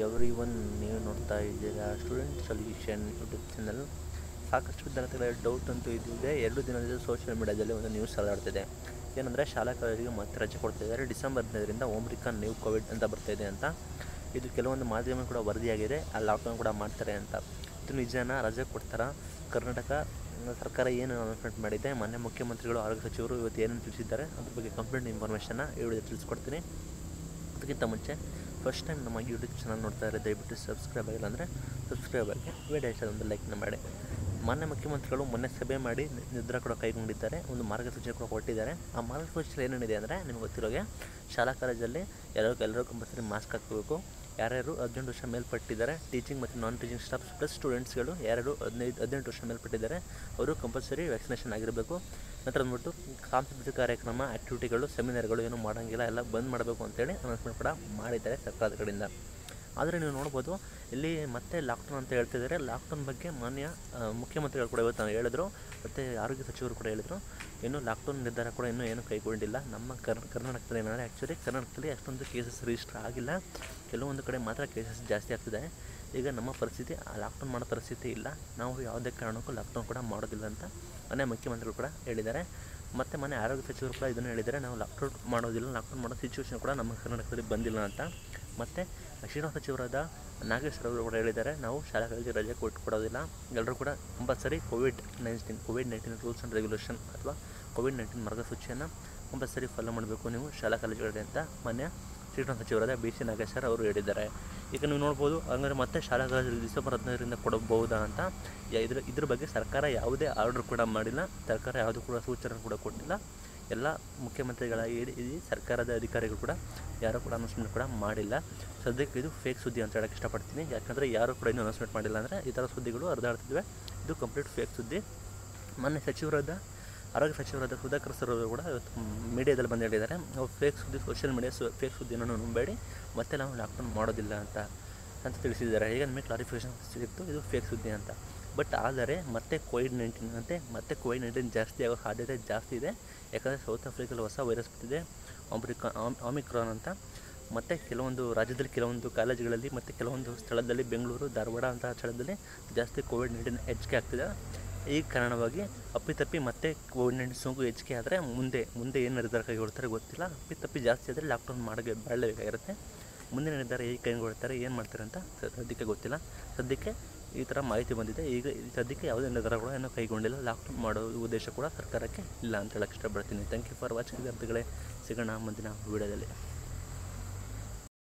every one ನೀವು ನೋಡ್ತಾ ಇದ್ದೀರಾ ಸ್ಟೂಡೆಂಟ್ ಸೊಲ್ಯೂಷನ್ ಯೂಟ್ಯೂಬ್ ಚಾನಲ್ ಸಾಕಷ್ಟು ವಿದ್ಯಾರ್ಥಿಗಳ ಡೌಟ್ ಅಂತೂ ಇದಿದೆ ಎರಡು ದಿನದಿಂದ ಸೋಷಿಯಲ್ ಮೀಡಿಯಾದಲ್ಲಿ ಒಂದು ನ್ಯೂಸ್ ಹರಡ್ತಿದೆ ಏನಂದರೆ ಶಾಲಾ ಕಾಲೇಜಿಗೆ ಮತ್ತೆ ರಜೆ ಕೊಡ್ತಿದ್ದಾರೆ ಡಿಸೆಂಬರ್ ಹದಿನೈದರಿಂದ ಓಮ್ರಿಕಾನ್ ನ್ಯೂ ಕೋವಿಡ್ ಅಂತ ಬರ್ತಾಯಿದೆ ಅಂತ ಇದು ಕೆಲವೊಂದು ಮಾಧ್ಯಮ ಕೂಡ ವರದಿಯಾಗಿದೆ ಆ ಲಾಕ್ಡೌನ್ ಕೂಡ ಮಾಡ್ತಾರೆ ಅಂತ ಇದು ನಿಜಾನ ರಜೆ ಕೊಡ್ತಾರಾ ಕರ್ನಾಟಕ ಸರ್ಕಾರ ಏನು ಅನೌನ್ಸ್ಮೆಂಟ್ ಮಾಡಿದೆ ಮೊನ್ನೆ ಮುಖ್ಯಮಂತ್ರಿಗಳು ಆರೋಗ್ಯ ಸಚಿವರು ಇವತ್ತು ಏನೇನು ತಿಳಿಸಿದ್ದಾರೆ ಅದ್ರ ಬಗ್ಗೆ ಕಂಪ್ಲೀಟ್ ಇನ್ಫಾರ್ಮೇಷನ್ನ ಈ ವಿಡಿಯೋ ತಿಳಿಸ್ಕೊಡ್ತೀನಿ ಅದಕ್ಕಿಂತ ಮುಂಚೆ ಫಸ್ಟ್ ಟೈಮ್ ನಮ್ಮ ಯೂಟ್ಯೂಬ್ ಚಾನಲ್ ನೋಡ್ತಾ ಇದ್ದಾರೆ ದಯವಿಟ್ಟು ಸಬ್ಸ್ಕ್ರೈಬ್ ಆಗಿಲ್ಲ ಅಂದರೆ ಸಬ್ಸ್ಕ್ರೈಬ್ ಆಗಿ ವಿಡಿಯೋ ಇಷ್ಟ ಒಂದು ಲೈಕ್ನ ಮಾಡಿ ಮಾನ್ಯ ಮುಖ್ಯಮಂತ್ರಿಗಳು ಮೊನ್ನೆ ಸಭೆ ಮಾಡಿ ನಿ- ನಿರ್ಧಾರ ಕೂಡ ಕೈಗೊಂಡಿದ್ದಾರೆ ಒಂದು ಮಾರ್ಗಸೂಚಿ ಕೂಡ ಕೊಟ್ಟಿದ್ದಾರೆ ಆ ಮಾರ್ಗಸೂಚಿ ಏನೇನಿದೆ ಅಂದರೆ ನಿಮ್ಗೆ ಗೊತ್ತಿರೋಗೆ ಶಾಲಾ ಕಾಲೇಜಲ್ಲಿ ಎಲ್ಲರೂ ಎಲ್ಲರೂ ಕಂಪಲ್ಸರಿ ಮಾಸ್ಕ್ ಹಾಕಬೇಕು ಯಾರ್ಯಾರು ಹದಿನೆಂಟು ವರ್ಷ ಮೇಲ್ಪಟ್ಟಿದ್ದಾರೆ ಟೀಚಿಂಗ್ ಮತ್ತು ನಾನ್ ಟೀಚಿಂಗ್ ಸ್ಟಾಫ್ ಪ್ಲಸ್ ಸ್ಟೂಡೆಂಟ್ಸ್ಗಳು ಯಾರು ಹದಿನೈದು ಹದಿನೆಂಟು ವರ್ಷ ಮೇಲ್ಪಟ್ಟಿದ್ದಾರೆ ಅವರು ಕಂಪಲ್ಸರಿ ವ್ಯಾಕ್ಸಿನೇಷನ್ ಆಗಿರಬೇಕು ನಂತರ ಅಂದ್ಬಿಟ್ಟು ಸಾಂಸ್ಕೃತಿಕ ಕಾರ್ಯಕ್ರಮ ಆ್ಯಕ್ಟಿವಿಟಿಗಳು ಸೆಮಿನಾರ್ಗಳು ಏನು ಮಾಡೋಂಗಿಲ್ಲ ಎಲ್ಲ ಬಂದ್ ಮಾಡಬೇಕು ಅಂತೇಳಿ ಅನೌನ್ಸ್ಮೆಂಟ್ ಕೂಡ ಮಾಡಿದ್ದಾರೆ ಸರ್ಕಾರದ ಕಡೆಯಿಂದ ಆದರೆ ನೀವು ನೋಡ್ಬೋದು ಇಲ್ಲಿ ಮತ್ತೆ ಲಾಕ್ಡೌನ್ ಅಂತ ಹೇಳ್ತಿದ್ದಾರೆ ಲಾಕ್ಡೌನ್ ಬಗ್ಗೆ ಮಾನ್ಯ ಆ, ಮುಖ್ಯಮಂತ್ರಿಗಳು ಕೂಡ ಇವತ್ತು ಹೇಳಿದ್ರು ಮತ್ತು ಆರೋಗ್ಯ ಸಚಿವರು ಕೂಡ ಹೇಳಿದರು ಇನ್ನೂ ಲಾಕ್ಡೌನ್ ನಿರ್ಧಾರ ಕೂಡ ಇನ್ನೂ ಏನು ಕೈಗೊಂಡಿಲ್ಲ ನಮ್ಮ ಕರ್ ಕರ್ನಾಟಕದಲ್ಲಿ ಏನಂದರೆ ಆ್ಯಕ್ಚುಲಿ ಕರ್ನಾಟಕದಲ್ಲಿ ಅಷ್ಟೊಂದು ಕೇಸಸ್ ರಿಜಿಸ್ಟರ್ ಆಗಿಲ್ಲ ಕೆಲವೊಂದು ಕಡೆ ಮಾತ್ರ ಕೇಸಸ್ ಜಾಸ್ತಿ ಆಗ್ತಿದೆ ಈಗ ನಮ್ಮ ಪರಿಸ್ಥಿತಿ ಆ ಲಾಕ್ಡೌನ್ ಮಾಡೋ ಪರಿಸ್ಥಿತಿ ಇಲ್ಲ ನಾವು ಯಾವುದೇ ಕಾರಣಕ್ಕೂ ಲಾಕ್ಡೌನ್ ಕೂಡ ಮಾಡೋದಿಲ್ಲ ಅಂತ ಮನೆ ಮುಖ್ಯಮಂತ್ರಿಗಳು ಕೂಡ ಹೇಳಿದ್ದಾರೆ ಮತ್ತು ಮನೆ ಆರೋಗ್ಯ ಸಚಿವರು ಕೂಡ ಇದನ್ನು ಹೇಳಿದ್ದಾರೆ ನಾವು ಲಾಕ್ಡೌನ್ ಮಾಡೋದಿಲ್ಲ ಲಾಕ್ಡೌನ್ ಮಾಡೋ ಸಿಚುವೇಶನ್ ಕೂಡ ನಮ್ಮ ಕರ್ನಾಟಕದಲ್ಲಿ ಬಂದಿಲ್ಲ ಅಂತ ಮತ್ತು ಶಿಕ್ಷಣ ಸಚಿವರಾದ ನಾಗೇಶ್ವರ ಅವರು ಕೂಡ ಹೇಳಿದ್ದಾರೆ ನಾವು ಶಾಲಾ ಕಾಲೇಜಿಗೆ ರಜೆ ಕೊಟ್ಟು ಕೊಡೋದಿಲ್ಲ ಎಲ್ಲರೂ ಕೂಡ compulsory covid nineteen covid nineteen rules and regulation ಅಥವಾ ಕೋವಿಡ್ ನೈನ್ಟೀನ್ ಮಾರ್ಗಸೂಚಿಯನ್ನು ಕಂಪಲ್ಸರಿ ಫಾಲೋ ಮಾಡಬೇಕು ನೀವು ಶಾಲಾ ಕಾಲೇಜುಗಳಿಗೆ ಅಂತ ಮಾನ್ಯ ಶಿಕ್ಷಣ ಸಚಿವರಾದ ಬಿ ಸಿ ನಾಗೇಶ್ವರ ಅವರು ಹೇಳಿದ್ದಾರೆ ಈಗ ನೀವು ನೋಡ್ಬೋದು ಹಂಗಾದ್ರೆ ಮತ್ತೆ ಶಾಲಾ ಕಾಲೇಜು ಡಿಸೆಂಬರ್ ಹದಿನೈದರಿಂದ ಕೊಡಬಹುದಾ ಅಂತ ಯಾ- ಇದ್ರ ಇದ್ರ ಬಗ್ಗೆ ಸರ್ಕಾರ ಯಾವುದೇ ಆರ್ಡರ್ ಕೂಡ ಮಾಡಿಲ್ಲ ಸರ್ಕಾರ ಯಾವುದೂ ಕೂಡ ಸೂಚನೆ ಕೂಡ ಕೊಟ್ಟಿಲ್ಲ ಎಲ್ಲ ಮುಖ್ಯಮಂತ್ರಿಗಳ ಇಡೀ ಇಡೀ ಸರ್ಕಾರದ ಅಧಿಕಾರಿಗಳು ಕೂಡ ಯಾರೂ ಕೂಡ ಅನೌನ್ಸ್ಮೆಂಟ್ ಕೂಡ ಮಾಡಿಲ್ಲ ಸದ್ಯಕ್ಕೆ ಇದು ಫೇಕ್ ಸುದ್ದಿ ಅಂತ ಹೇಳಕ್ಕೆ ಇಷ್ಟಪಡ್ತೀನಿ ಯಾಕಂದರೆ ಯಾರು ಕೂಡ ಇನ್ನೂ ಅನೌನ್ಸ್ಮೆಂಟ್ ಮಾಡಿಲ್ಲ ಅಂದರೆ ಈ ಥರ ಸುದ್ದಿಗಳು ಹರಿದಾಡ್ತಿದ್ವೆ ಇದು ಕಂಪ್ಲೀಟ್ ಫೇಕ್ ಸುದ್ದಿ ಮೊನ್ನೆ ಸಚಿವರಾದ ಆರೋಗ್ಯ ಸಚಿವರಾದ ಸುಧಾಕರ್ ಸರ್ ಅವರು ಕೂಡ ಇವತ್ತು ಮೀಡಿಯಾದಲ್ಲಿ ಬಂದು ಹೇಳಿದ್ದಾರೆ ನಾವು ಫೇಕ್ ಸುದ್ದಿ ಸೋಷಿಯಲ್ ಮೀಡಿಯಾ ಸು ಫೇಕ್ ಸುದ್ದಿಯನ್ನು ನಂಬೇಡಿ ಮತ್ತೆ ನಾವು ಲಾಕ್ಡೌನ್ ಮಾಡೋದಿಲ್ಲ ಅಂತ ಅಂತ ತಿಳಿಸಿದ್ದಾರೆ ಈಗ ನಮಗೆ ಕ್ಲಾರಿಫಿಕೇಶನ್ ಸಿಕ್ತು ಇದು ಫೇಕ್ ಸುದ್ದಿ ಅಂತ ಬಟ್ ಆದರೆ ಮತ್ತೆ ಕೋವಿಡ್ ನೈನ್ಟೀನ್ ಅಂತೆ ಮತ್ತೆ ಕೋವಿಡ್ ನೈನ್ಟೀನ್ ಜಾಸ್ತಿ ಆಗೋ ಸಾಧ್ಯತೆ ಜಾಸ್ತಿ ಇದೆ ಯಾಕಂದರೆ ಸೌತ್ ಆಫ್ರಿಕಲ್ಲಿ ಹೊಸ ವೈರಸ್ ಬರ್ತಿದೆ ಆಮ್ರಿಕಾ ಆಮ್ ಆಮಿಕ್ರಾನ್ ಅಂತ ಮತ್ತು ಕೆಲವೊಂದು ರಾಜ್ಯದಲ್ಲಿ ಕೆಲವೊಂದು ಕಾಲೇಜುಗಳಲ್ಲಿ ಮತ್ತು ಕೆಲವೊಂದು ಸ್ಥಳದಲ್ಲಿ ಬೆಂಗಳೂರು ಧಾರವಾಡ ಅಂತಹ ಸ್ಥಳದಲ್ಲಿ ಜಾಸ್ತಿ ಕೋವಿಡ್ ನೈನ್ಟೀನ್ ಹೆಚ್ಚಿಗೆ ಆಗ್ತಿದೆ ಈ ಕಾರಣವಾಗಿ ಅಪ್ಪಿತಪ್ಪಿ ಮತ್ತೆ ಕೋವಿಡ್ ನೈನ್ಟೀನ್ ಸೋಂಕು ಹೆಚ್ಚಿಗೆ ಆದರೆ ಮುಂದೆ ಮುಂದೆ ಏನು ನಿರ್ಧಾರ ಕೈಗೊಳ್ತಾರೆ ಗೊತ್ತಿಲ್ಲ ಅಪ್ಪಿತಪ್ಪಿ ಜಾಸ್ತಿ ಆದರೆ ಲಾಕ್ಡೌನ್ ಮಾಡಗೆ ಮಾಡಲೇಬೇಕಾಗಿರುತ್ತೆ ಮುಂದಿನ ನಿರ್ಧಾರ ಹೇಗೆ ಕೈಗೊಳ್ತಾರೆ ಏನು ಮಾಡ್ತಾರೆ ಅಂತ ಸ- ಸದ್ಯಕ್ಕೆ ಗೊತ್ತಿಲ್ಲ ಸದ್ಯಕ್ಕೆ ಈ ಥರ ಮಾಹಿತಿ ಬಂದಿದೆ ಈಗ ಈ ಸದ್ಯಕ್ಕೆ ಯಾವುದೇ ನಿರ್ಧಾರ ಕೂಡ ಇನ್ನೂ ಕೈಗೊಂಡಿಲ್ಲ ಲಾಕ್ಡೌನ್ ಮಾಡೋ ಉದ್ದೇಶ ಕೂಡ ಸರ್ಕಾರಕ್ಕೆ ಇಲ್ಲ ಅಂತ ಹೇಳಕ್ಕೆ ಇಷ್ಟಪಡ್ತೀನಿ ಥ್ಯಾಂಕ್ ಯು ಫಾರ್ ವಾಚಿಂಗ್ ವಿದ್ಯಾರ್ಥಿಗಳೇ ಸಿಗೋಣ ಮುಂದಿನ ವಿಡಿಯೋದಲ್ಲಿ